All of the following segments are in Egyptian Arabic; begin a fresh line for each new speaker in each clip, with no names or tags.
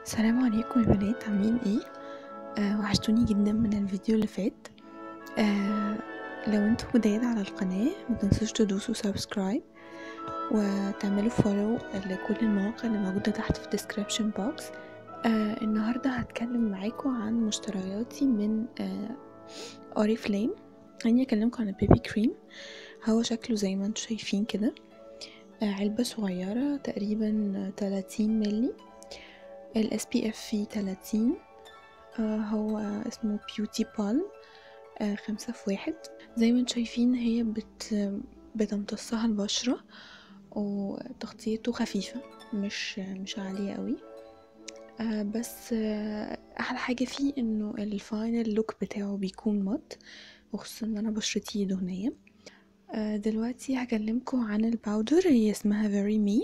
السلام عليكم يا بنات عاملين ايه آه وحشتوني جدا من الفيديو اللي فات آه لو انتوا جداد على القناة ما تنسوش تدوسوا سبسكرايب وتعملوا فولو لكل المواقع اللي موجودة تحت في الديسكريبشن بوكس آه النهاردة هتكلم معاكم عن مشترياتي من آه اوري فليم اني اكلمكم عن البيبي كريم هو شكله زي ما انتوا شايفين كده آه علبة صغيرة تقريبا 30 ملي ال SPF فيه 30 آه هو اسمه بيوتي بالم آه خمسة في واحد زي ما انتم شايفين هي بت بتمتصها البشرة وتغطيته خفيفة مش مش عالية قوي آه بس آه احلى حاجة فيه انه الفاينل لوك بتاعه بيكون مات وخصوصا ان انا بشرتي دهنية آه دلوقتي هكلمكم عن الباودر هي اسمها very me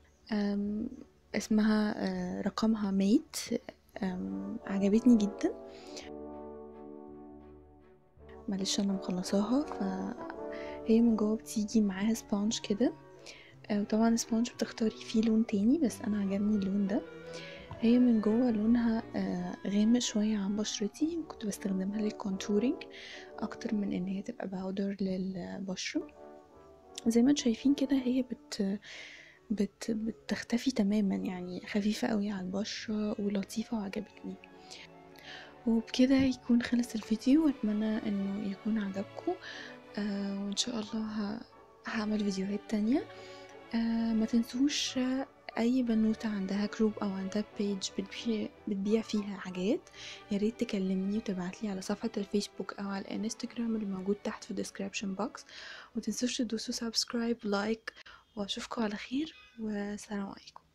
اسمها رقمها ميت عجبتني جدا معلش انا مخلصاها فهي من جوه بتيجي معاها سبونج كده وطبعا السبونج بتختاري فيه لون تاني بس انا عجبني اللون ده هي من جوه لونها غامق شوية عن بشرتي كنت بستخدمها للكونتورينج اكتر من ان هي تبقى باودر للبشرة زي ما انتم شايفين كده هي بت بت بتختفي تماما يعني خفيفة قوي على البشرة ولطيفة وعجبتني وبكده يكون خلص الفيديو واتمنى انه يكون عجبكم آه وان شاء الله هعمل فيديوهات تانية آه ما تنسوش اي بنوتة عندها جروب او عندها بيج بتبيع, بتبيع فيها حاجات يا ريت تكلمني وتبعتلي على صفحة الفيسبوك او على الانستجرام اللي موجود تحت في الديسكريبشن بوكس وتنسوش تدوسوا سبسكرايب لايك واشوفكم على خير والسلام عليكم